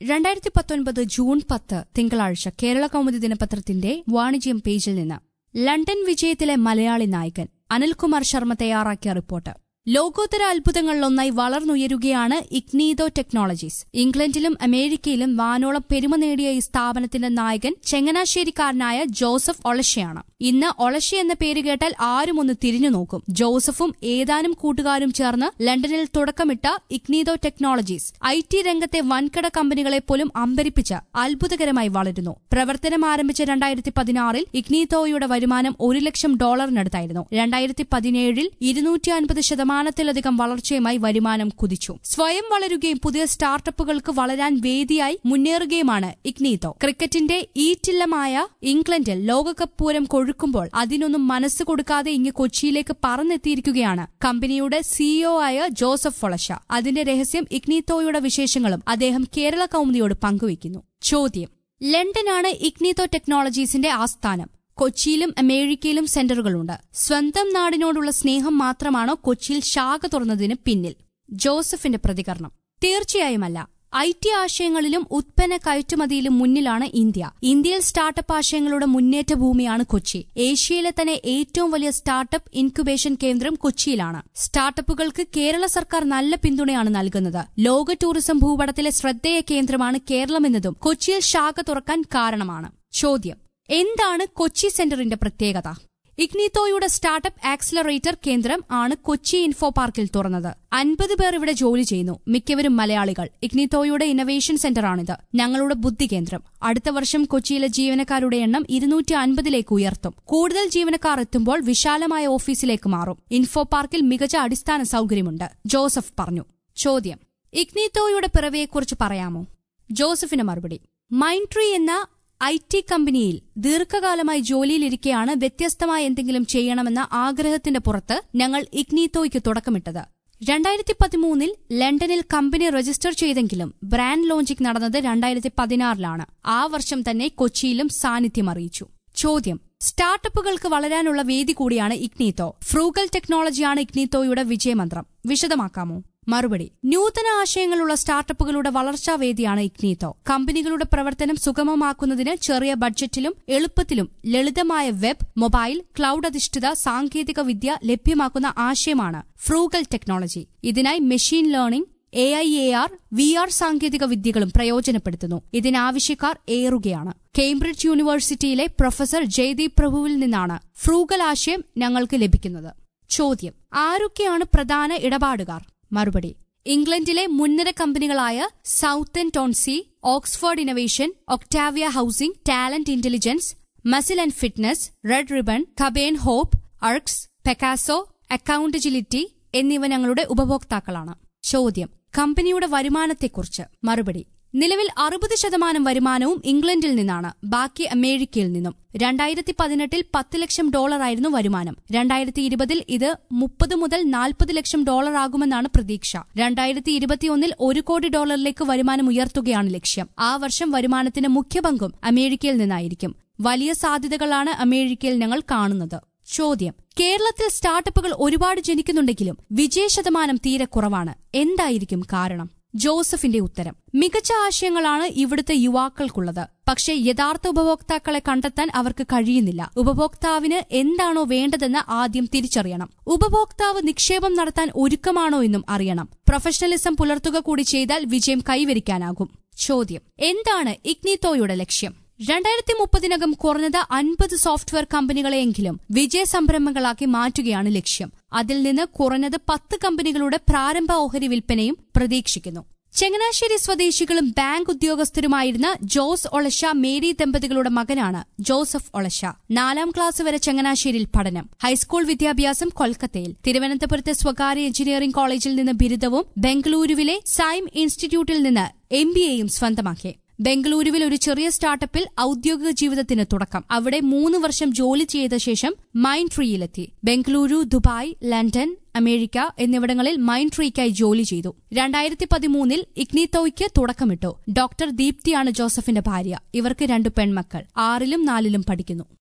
രണ്ടായിരത്തി പത്തൊൻപത് ജൂൺ പത്ത് തിങ്കളാഴ്ച കേരള കൗമുദി ദിനപത്രത്തിന്റെ വാണിജ്യം പേജിൽ നിന്ന് ലണ്ടൻ വിജയത്തിലെ മലയാളി നായകൻ അനിൽകുമാർ ശർമ്മ തയ്യാറാക്കിയ റിപ്പോർട്ട് ലോകോത്തര അത്ഭുതങ്ങളിലൊന്നായി വളർന്നുയരുകയാണ് ഇഗ്നീതോ ടെക്നോളജീസ് ഇംഗ്ലണ്ടിലും അമേരിക്കയിലും വാനോളം പെരുമ നേടിയ ഈ സ്ഥാപനത്തിന്റെ നായകൻ ചെങ്ങനാശ്ശേരിക്കാരനായ ജോസഫ് ഒളശയാണ് ഇന്ന് ഒളശി എന്ന പേര് കേട്ടാൽ ആരും ഒന്ന് തിരിഞ്ഞു നോക്കും ജോസഫും ഏതാനും കൂട്ടുകാരും ചേർന്ന് ലണ്ടനിൽ തുടക്കമിട്ട ഇഗ്നീതോ ടെക്നോളജീസ് ഐ ടി രംഗത്തെ വൻകിട കമ്പനികളെ പോലും അമ്പരിപ്പിച്ച് അത്ഭുതകരമായി വളരുന്നു പ്രവർത്തനം ആരംഭിച്ച രണ്ടായിരത്തി പതിനാറിൽ ഇഗ്നീതോയുടെ വരുമാനം ഒരു ലക്ഷം ഡോളറിനടുത്തായിരുന്നു രണ്ടായിരത്തി പതിനേഴിൽ ഇരുന്നൂറ്റി അൻപത് ശതമാനത്തിലധികം വളർച്ചയുമായി വരുമാനം കുതിച്ചു സ്വയം വളരുകയും പുതിയ സ്റ്റാർട്ടപ്പുകൾക്ക് വളരാൻ വേദിയായി മുന്നേറുകയുമാണ് ഇഗ്നീതോ ക്രിക്കറ്റിന്റെ ഈറ്റില്ലമായ ഇംഗ്ലണ്ടിൽ ലോകകപ്പ് പൂരം കൊഴുക്കുമ്പോൾ അതിനൊന്നും മനസ്സ് കൊടുക്കാതെ ഇങ്ങ് കൊച്ചിയിലേക്ക് പറന്നെത്തിയിരിക്കുകയാണ് കമ്പനിയുടെ സിഇഒ ആയ ജോസഫ് ഫൊളഷ അതിന്റെ രഹസ്യം ഇഗ്നീത്തോയുടെ വിശേഷങ്ങളും അദ്ദേഹം കേരള കൗമുദിയോട് പങ്കുവയ്ക്കുന്നു ചോദ്യം ലണ്ടനാണ് ഇഗ്നീതോ ടെക്നോളജീസിന്റെ ആസ്ഥാനം കൊച്ചിയിലും അമേരിക്കയിലും സെന്ററുകളുണ്ട് സ്വന്തം നാടിനോടുള്ള സ്നേഹം മാത്രമാണോ കൊച്ചിയിൽ ശാഖ തുറന്നതിന് പിന്നിൽ ജോസഫിന്റെ പ്രതികരണം തീർച്ചയായുമല്ല ഐ ടി ആശയങ്ങളിലും ഉത്പന്ന കയറ്റുമതിയിലും മുന്നിലാണ് ഇന്ത്യ ഇന്ത്യയിൽ സ്റ്റാർട്ടപ്പ് ആശയങ്ങളുടെ മുന്നേറ്റ ഭൂമിയാണ് കൊച്ചി ഏഷ്യയിലെ തന്നെ ഏറ്റവും വലിയ സ്റ്റാർട്ടപ്പ് ഇൻക്യുബേഷൻ കേന്ദ്രം കൊച്ചിയിലാണ് സ്റ്റാർട്ടപ്പുകൾക്ക് കേരള സർക്കാർ നല്ല പിന്തുണയാണ് നൽകുന്നത് ലോക ടൂറിസം ഭൂപടത്തിലെ ശ്രദ്ധേയ കേന്ദ്രമാണ് കേരളമെന്നതും കൊച്ചിയിൽ ശാഖ തുറക്കാൻ കാരണമാണ് ചോദ്യം എന്താണ് കൊച്ചി സെന്ററിന്റെ പ്രത്യേകത ഇഗ്നിത്തോയുടെ സ്റ്റാർട്ടപ്പ് ആക്സിലറേറ്റർ കേന്ദ്രം ആണ് കൊച്ചി ഇൻഫോ പാർക്കിൽ തുറന്നത് അൻപത് പേർ ഇവിടെ ജോലി ചെയ്യുന്നു മിക്കവരും മലയാളികൾ ഇഗ്നിത്തോയുടെ ഇന്നവേഷൻ സെന്ററാണിത് ഞങ്ങളുടെ ബുദ്ധി കേന്ദ്രം അടുത്ത വർഷം കൊച്ചിയിലെ ജീവനക്കാരുടെ എണ്ണം ഇരുന്നൂറ്റി അൻപതിലേക്ക് ഉയർത്തും കൂടുതൽ ജീവനക്കാർ എത്തുമ്പോൾ വിശാലമായ ഓഫീസിലേക്ക് മാറും ഇൻഫോ പാർക്കിൽ മികച്ച അടിസ്ഥാന സൌകര്യമുണ്ട് ജോസഫ് പറഞ്ഞു ചോദ്യം ഇഗ്നിത്തോയുടെ പിറവിയെക്കുറിച്ച് പറയാമോ ജോസഫിന് മറുപടി മൈൻട്രി എന്ന ഐ ടി കമ്പനിയിൽ ദീർഘകാലമായി ജോലിയിലിരിക്കെയാണ് വ്യത്യസ്തമായ എന്തെങ്കിലും ചെയ്യണമെന്ന ആഗ്രഹത്തിന്റെ പുറത്ത് ഞങ്ങൾ ഇഗ്നീത്തോയ്ക്ക് തുടക്കമിട്ടത് രണ്ടായിരത്തി പതിമൂന്നിൽ ലണ്ടനിൽ കമ്പനി രജിസ്റ്റർ ചെയ്തെങ്കിലും ബ്രാൻഡ് ലോഞ്ചിംഗ് നടന്നത് രണ്ടായിരത്തി പതിനാറിലാണ് ആ വർഷം തന്നെ കൊച്ചിയിലും സാന്നിധ്യം അറിയിച്ചു ചോദ്യം സ്റ്റാർട്ടപ്പുകൾക്ക് വളരാനുള്ള വേദി കൂടിയാണ് ഇഗ്നീത്തോ ഫ്രൂഗൽ ടെക്നോളജിയാണ് ഇഗ്നീത്തോയുടെ വിജയമന്ത്രം വിശദമാക്കാമോ മറുപടി നൂതന ആശയങ്ങളുള്ള സ്റ്റാർട്ടപ്പുകളുടെ വളർച്ചാവേദിയാണ് ഇഗ്നീത്തോ കമ്പനികളുടെ പ്രവർത്തനം സുഗമമാക്കുന്നതിന് ചെറിയ ബഡ്ജറ്റിലും എളുപ്പത്തിലും ലളിതമായ വെബ് മൊബൈൽ ക്ലൌഡ് അധിഷ്ഠിത സാങ്കേതിക വിദ്യ ലഭ്യമാക്കുന്ന ആശയമാണ് ഫ്രൂഗൽ ടെക്നോളജി ഇതിനായി machine learning A I A R V R സാങ്കേതിക വിദ്യകളും പ്രയോജനപ്പെടുത്തുന്നു ഇതിനാവശ്യക്കാർ ഏറുകയാണ് കേംബ്രിഡ്ജ് യൂണിവേഴ്സിറ്റിയിലെ പ്രൊഫസർ ജയ്ദീപ് പ്രഭുവിൽ നിന്നാണ് ഫ്രൂഗൽ ആശയം ഞങ്ങൾക്ക് ലഭിക്കുന്നത് ചോദ്യം ആരൊക്കെയാണ് പ്രധാന ഇടപാടുകാർ മറുപടി ഇംഗ്ലണ്ടിലെ മുൻനിര കമ്പനികളായ സൌത്തൻ ടോൺസി Oxford innovation Octavia housing talent intelligence muscle and fitness red ribbon കബേൻ ഹോപ്പ് അർക്സ് പെക്കാസോ അക്കൌണ്ടജിലിറ്റി എന്നിവ ഞങ്ങളുടെ ഉപഭോക്താക്കളാണ് ചോദ്യം കമ്പനിയുടെ വരുമാനത്തെക്കുറിച്ച് മറുപടി നിലവിൽ അറുപത് ശതമാനം വരുമാനവും ഇംഗ്ലണ്ടിൽ നിന്നാണ് ബാക്കി അമേരിക്കയിൽ നിന്നും രണ്ടായിരത്തി പതിനെട്ടിൽ പത്ത് ലക്ഷം ഡോളറായിരുന്നു വരുമാനം രണ്ടായിരത്തി ഇരുപതിൽ ഇത് മുപ്പത് മുതൽ നാൽപ്പത് ലക്ഷം ഡോളർ ആകുമെന്നാണ് പ്രതീക്ഷ രണ്ടായിരത്തി ഇരുപത്തിയൊന്നിൽ ഒരു കോടി ഡോളറിലേക്ക് വരുമാനം ഉയർത്തുകയാണ് ലക്ഷ്യം ആ വർഷം വരുമാനത്തിന്റെ മുഖ്യ പങ്കും അമേരിക്കയിൽ നിന്നായിരിക്കും വലിയ സാധ്യതകളാണ് അമേരിക്കയിൽ ഞങ്ങൾ കാണുന്നത് ചോദ്യം കേരളത്തിൽ സ്റ്റാർട്ടപ്പുകൾ ഒരുപാട് ജനിക്കുന്നുണ്ടെങ്കിലും വിജയശതമാനം തീരെ കുറവാണ് എന്തായിരിക്കും കാരണം ജോസഫിന്റെ ഉത്തരം മികച്ച ആശയങ്ങളാണ് ഇവിടുത്തെ യുവാക്കൾക്കുള്ളത് പക്ഷേ യഥാർത്ഥ ഉപഭോക്താക്കളെ കണ്ടെത്താൻ അവർക്ക് കഴിയുന്നില്ല ഉപഭോക്താവിന് എന്താണോ വേണ്ടതെന്ന് ആദ്യം തിരിച്ചറിയണം ഉപഭോക്താവ് നിക്ഷേപം നടത്താൻ ഒരുക്കമാണോ എന്നും അറിയണം പ്രൊഫഷണലിസം പുലർത്തുക കൂടി ചെയ്താൽ വിജയം കൈവരിക്കാനാകും ചോദ്യം എന്താണ് ഇഗ്നിത്തോയുടെ ലക്ഷ്യം രണ്ടായിരത്തി മുപ്പതിനകം കുറഞ്ഞത് അൻപത് സോഫ്റ്റ്വെയർ കമ്പനികളെയെങ്കിലും വിജയ സംരംഭങ്ങളാക്കി മാറ്റുകയാണ് ലക്ഷ്യം അതിൽ നിന്ന് കുറഞ്ഞത് പത്ത് കമ്പനികളുടെ പ്രാരംഭ ഓഹരി വിൽപ്പനയും പ്രതീക്ഷിക്കുന്നു ചങ്ങനാശ്ശേരി സ്വദേശികളും ബാങ്ക് ഉദ്യോഗസ്ഥരുമായിരുന്ന ജോസ് ഒളശ മേരി ദമ്പതികളുടെ മകനാണ് ജോസഫ് ഒളശ നാലാം ക്ലാസ് വരെ ചങ്ങനാശ്ശേരിയിൽ പഠനം ഹൈസ്കൂൾ വിദ്യാഭ്യാസം കൊൽക്കത്തയിൽ തിരുവനന്തപുരത്തെ സ്വകാര്യ എഞ്ചിനീയറിംഗ് കോളേജിൽ നിന്ന് ബിരുദവും ബംഗളൂരുവിലെ സൈം ഇൻസ്റ്റിറ്റ്യൂട്ടിൽ നിന്ന് എം ബി എയും സ്വന്തമാക്കി ബംഗളൂരുവിൽ ഒരു ചെറിയ സ്റ്റാർട്ടപ്പിൽ ഔദ്യോഗിക ജീവിതത്തിന് തുടക്കം അവിടെ മൂന്ന് വർഷം ജോലി ചെയ്ത ശേഷം മൈൻഡ് ട്രീയിലെത്തി ബംഗളൂരു ദുബായ് ലണ്ടൻ അമേരിക്ക എന്നിവിടങ്ങളിൽ മൈൻഡ് ട്രീക്കായി ജോലി ചെയ്തു രണ്ടായിരത്തി പതിമൂന്നിൽ ഇഗ്നിത്തോയ്ക്ക് തുടക്കമിട്ടു ഡോക്ടർ ദീപ്തിയാണ് ജോസഫിന്റെ ഭാര്യ ഇവർക്ക് രണ്ടു പെൺമക്കൾ ആറിലും നാലിലും പഠിക്കുന്നു